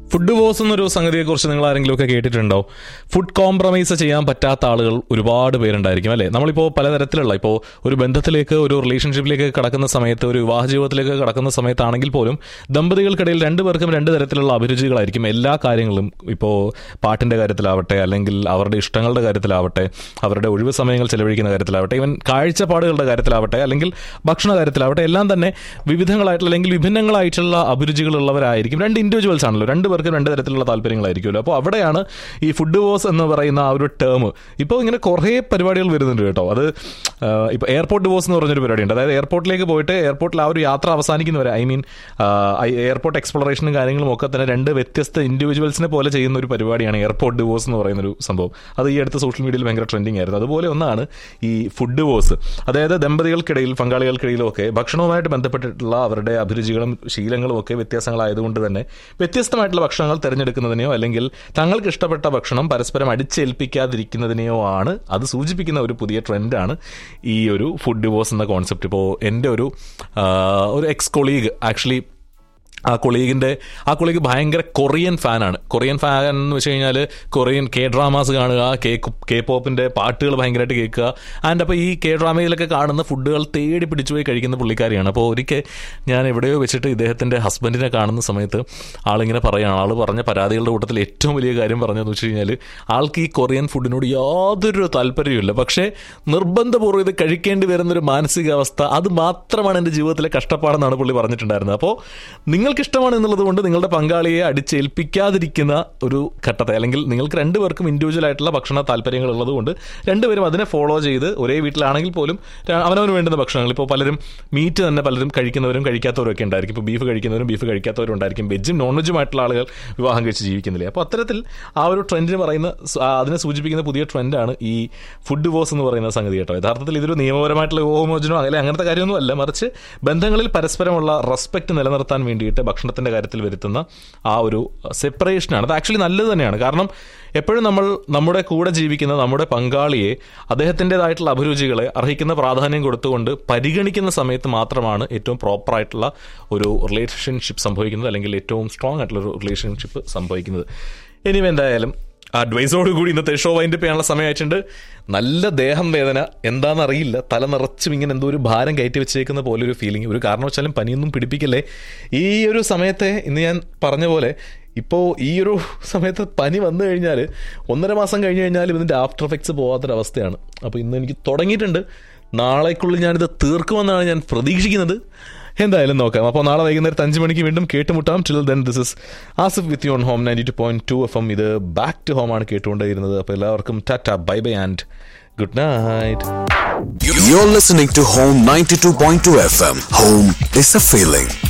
Food was എന്നൊരു സംഗതിയെക്കുറിച്ച് നിങ്ങൾ ആരെങ്കിലും ഒക്കെ കേട്ടിട്ടുണ്ടോ ഫുഡ് കോംപ്രമൈസ് ചെയ്യാൻ പറ്റാത്ത ആളുകൾ ഒരുപാട് പേരുണ്ടായിരിക്കും അല്ലേ നമ്മളിപ്പോൾ പലതരത്തിലുള്ള ഇപ്പോൾ ഒരു ബന്ധത്തിലേക്ക് ഒരു റിലേഷൻഷിപ്പിലേക്ക് കടക്കുന്ന സമയത്ത് ഒരു വിവാഹ ജീവിതത്തിലേക്ക് കടക്കുന്ന സമയത്താണെങ്കിൽ പോലും ദമ്പതികൾക്കിടയിൽ രണ്ടുപേർക്കും രണ്ട് തരത്തിലുള്ള അഭിരുചികളായിരിക്കും എല്ലാ കാര്യങ്ങളും ഇപ്പോൾ പാട്ടിൻ്റെ കാര്യത്തിലാവട്ടെ അല്ലെങ്കിൽ അവരുടെ ഇഷ്ടങ്ങളുടെ കാര്യത്തിലാവട്ടെ അവരുടെ ഒഴിവ് സമയങ്ങൾ ചെലവഴിക്കുന്ന കാര്യത്തിലാവട്ടെ ഇവൻ കാഴ്ചപ്പാടുകളുടെ കാര്യത്തിലാവട്ടെ അല്ലെങ്കിൽ ഭക്ഷണ കാര്യത്തിലാവട്ടെ എല്ലാം തന്നെ വിവിധങ്ങളായിട്ടുള്ള അല്ലെങ്കിൽ വിഭിന്നങ്ങളായിട്ടുള്ള അഭിരുചികളുള്ളവരായിരിക്കും രണ്ട് ഇൻഡിവിജ്വൽസ് ആണല്ലോ രണ്ട് പേർക്ക് രണ്ട് തരത്തിലുള്ള താല്പര്യങ്ങളായിരിക്കുമല്ലോ അപ്പോൾ അവിടെയാണ് ഈ ഫുഡ് വോസ് എന്ന് പറയുന്ന ആ ഒരു ടേം ഇപ്പോൾ ഇങ്ങനെ കുറേ പരിപാടികൾ വരുന്നുണ്ട് കേട്ടോ അത് ഇപ്പോൾ എയർപോർട്ട് വോസ് എന്ന് പറഞ്ഞൊരു പരിപാടിയുണ്ട് അതായത് എയർപോർട്ടിലേക്ക് പോയിട്ട് എയർപോർട്ടിൽ ആ ഒരു യാത്ര അവസാനിക്കുന്നവരെ ഐ മീൻ എയർപോർട്ട് എക്സ്പ്ലോറേഷനും കാര്യങ്ങളും ഒക്കെ തന്നെ രണ്ട് വ്യത്യസ്ത ഇൻഡിവിജ്വൽസിനെ പോലെ ചെയ്യുന്ന ഒരു പരിപാടിയാണ് എയർപോർട്ട് ഡിവോഴ്സ് എന്ന് പറയുന്ന ഒരു സംഭവം അത് ഈ അടുത്ത സോഷ്യൽ മീഡിയയിൽ ഭയങ്കര ട്രെൻഡിങ് ആയിരുന്നു അതുപോലെ ഒന്നാണ് ഈ ഫുഡ് ഡിവോഴ്സ് അതായത് ദമ്പതികൾക്കിടയിൽ പങ്കാളികൾക്കിടയിലും ഒക്കെ ഭക്ഷണവുമായിട്ട് ബന്ധപ്പെട്ടിട്ടുള്ള അവരുടെ അഭിരുചികളും ശീലങ്ങളും ഒക്കെ വ്യത്യാസങ്ങളായതുകൊണ്ട് തന്നെ വ്യത്യസ്തമായിട്ടുള്ള ഭക്ഷണങ്ങൾ തിരഞ്ഞെടുക്കുന്നതിനെയോ അല്ലെങ്കിൽ തങ്ങൾക്ക് ഇഷ്ടപ്പെട്ട ഭക്ഷണം പരസ്പരം അടിച്ചേൽപ്പിക്കാതിരിക്കുന്നതിനെയോ ആണ് അത് സൂചിപ്പിക്കുന്ന ഒരു പുതിയ ട്രെൻഡാണ് ഈ ഒരു ഫുഡ് ഡിവോഴ്സ് എന്ന കോൺസെപ്റ്റ് ഇപ്പോൾ എൻ്റെ ഒരു ആ, ഒരു എക്സ് കൊളീഗ് ആക്ച്വലി ആ കൊളീഗിൻ്റെ ആ കൊളീഗ് ഭയങ്കര കൊറിയൻ ഫാനാണ് കൊറിയൻ ഫാൻ എന്ന് വെച്ച് കഴിഞ്ഞാൽ കൊറിയൻ കെ ഡ്രാമാസ് കാണുക കെ കെ പോപ്പിൻ്റെ പാട്ടുകൾ ഭയങ്കരമായിട്ട് കേൾക്കുക ആൻഡ് അപ്പോൾ ഈ കെ ഡ്രാമയിലൊക്കെ കാണുന്ന ഫുഡുകൾ തേടി പിടിച്ചു പോയി കഴിക്കുന്ന പുള്ളിക്കാരിയാണ് അപ്പോൾ ഒരിക്കൽ ഞാൻ എവിടെയോ വെച്ചിട്ട് ഇദ്ദേഹത്തിൻ്റെ ഹസ്ബൻഡിനെ കാണുന്ന സമയത്ത് ആളിങ്ങനെ പറയുകയാണ് ആൾ പറഞ്ഞ പരാതികളുടെ കൂട്ടത്തിൽ ഏറ്റവും വലിയ കാര്യം പറഞ്ഞതെന്ന് വെച്ച് കഴിഞ്ഞാൽ ആൾക്ക് ഈ കൊറിയൻ ഫുഡിനോട് യാതൊരു താല്പര്യമില്ല പക്ഷേ നിർബന്ധപൂർവ്വം ഇത് കഴിക്കേണ്ടി വരുന്നൊരു മാനസികാവസ്ഥ അത് മാത്രമാണ് എൻ്റെ ജീവിതത്തിലെ കഷ്ടപ്പാടെന്നാണ് പുള്ളി പറഞ്ഞിട്ടുണ്ടായിരുന്നത് അപ്പോൾ നിങ്ങൾക്ക് ഇഷ്ടമാണ് എന്നുള്ളത് കൊണ്ട് നിങ്ങളുടെ പങ്കാളിയെ അടിച്ചേൽപ്പിക്കാതിരിക്കുന്ന ഒരു ഘട്ടത്തെ അല്ലെങ്കിൽ നിങ്ങൾക്ക് രണ്ടുപേർക്കും ഇൻഡിവിജ്വൽ ആയിട്ടുള്ള ഭക്ഷണ താല്പര്യങ്ങൾ ഉള്ളത് കൊണ്ട് രണ്ടുപേരും അതിനെ ഫോളോ ചെയ്ത് ഒരേ വീട്ടിലാണെങ്കിൽ പോലും ര- അവനവന് വേണ്ടുന്ന ഭക്ഷണങ്ങൾ ഇപ്പോൾ പലരും മീറ്റ് തന്നെ പലരും കഴിക്കുന്നവരും കഴിക്കാത്തവരും ഒക്കെ ഉണ്ടായിരിക്കും ഇപ്പോൾ ബീഫ് കഴിക്കുന്നവരും ബീഫ് കഴിക്കാത്തവരും ഉണ്ടായിരിക്കും വെജും നോൺ വെജുമായിട്ടുള്ള ആളുകൾ വിവാഹം കഴിച്ച് ജീവിക്കുന്നില്ലേ അപ്പോൾ അത്തരത്തിൽ ആ ഒരു ട്രെൻഡിന് പറയുന്ന സ- ആ അതിനെ സൂചിപ്പിക്കുന്ന പുതിയ ട്രെൻഡാണ് ഈ ഫുഡ് ഡിവോഴ്സ് എന്ന് പറയുന്ന സംഗതി കേട്ടോ യഥാർത്ഥത്തിൽ ഇതൊരു നിയമപരമായിട്ടുള്ള വിവാഹമോചനോ അങ്ങനെ അങ്ങനത്തെ കാര്യമൊന്നും അല്ല മറിച്ച് ബന്ധങ്ങളിൽ പരസ്പരമുള്ള റെസ്പെക്ട് നിലനിർത്താൻ വേണ്ടിയിട്ട് ഭക്ഷണത്തിന്റെ കാര്യത്തിൽ വരുത്തുന്ന ആ ഒരു സെപ്പറേഷനാണ് അത് ആക്ച്വലി നല്ലത് തന്നെയാണ് കാരണം എപ്പോഴും നമ്മൾ നമ്മുടെ കൂടെ ജീവിക്കുന്ന നമ്മുടെ പങ്കാളിയെ അദ്ദേഹത്തിൻ്റെതായിട്ടുള്ള അഭിരുചികളെ അർഹിക്കുന്ന പ്രാധാന്യം കൊടുത്തുകൊണ്ട് പരിഗണിക്കുന്ന സമയത്ത് മാത്രമാണ് ഏറ്റവും പ്രോപ്പറായിട്ടുള്ള ഒരു റിലേഷൻഷിപ്പ് സംഭവിക്കുന്നത് അല്ലെങ്കിൽ ഏറ്റവും സ്ട്രോങ് ആയിട്ടുള്ള ഒരു റിലേഷൻഷിപ്പ് സംഭവിക്കുന്നത് ഇനിയും എന്തായാലും അഡ്വൈസോട് കൂടി ഇന്നത്തെ ഷോ വൈൻഡ് ചെയ്യാനുള്ള സമയമായിട്ടുണ്ട് നല്ല ദേഹം വേദന എന്താണെന്നറിയില്ല തല നിറച്ചും ഇങ്ങനെ എന്തോ ഒരു ഭാരം കയറ്റി വെച്ചേക്കുന്ന പോലെ ഒരു ഫീലിംഗ് ഒരു കാരണവശാലും പനിയൊന്നും പിടിപ്പിക്കല്ലേ ഈ ഒരു സമയത്തെ ഇന്ന് ഞാൻ പറഞ്ഞ പോലെ ഇപ്പോൾ ഈ ഒരു സമയത്ത് പനി വന്നു കഴിഞ്ഞാൽ ഒന്നര മാസം കഴിഞ്ഞ് കഴിഞ്ഞാൽ ഇതിൻ്റെ ആഫ്റ്റർ എഫക്ട്സ് പോകാത്തൊരവസ്ഥയാണ് അപ്പോൾ ഇന്ന് എനിക്ക് തുടങ്ങിയിട്ടുണ്ട് നാളേക്കുള്ളിൽ ഞാനിത് തീർക്കുമെന്നാണ് ഞാൻ പ്രതീക്ഷിക്കുന്നത് എന്തായാലും നോക്കാം അപ്പോൾ നാളെ വൈകുന്നേരത്ത് അഞ്ച് മണിക്ക് വീണ്ടും കേട്ടുമുട്ടാം till then this is Asif with യോൺ home ninety two point two F M ഇത് ബാക്ക് ടു ഹോം ആണ് കേട്ടുകൊണ്ടേയിരുന്നത് അപ്പോൾ എല്ലാവർക്കും tata bye bye and good night You're listening to Home 92.2 FM. Home is a feeling.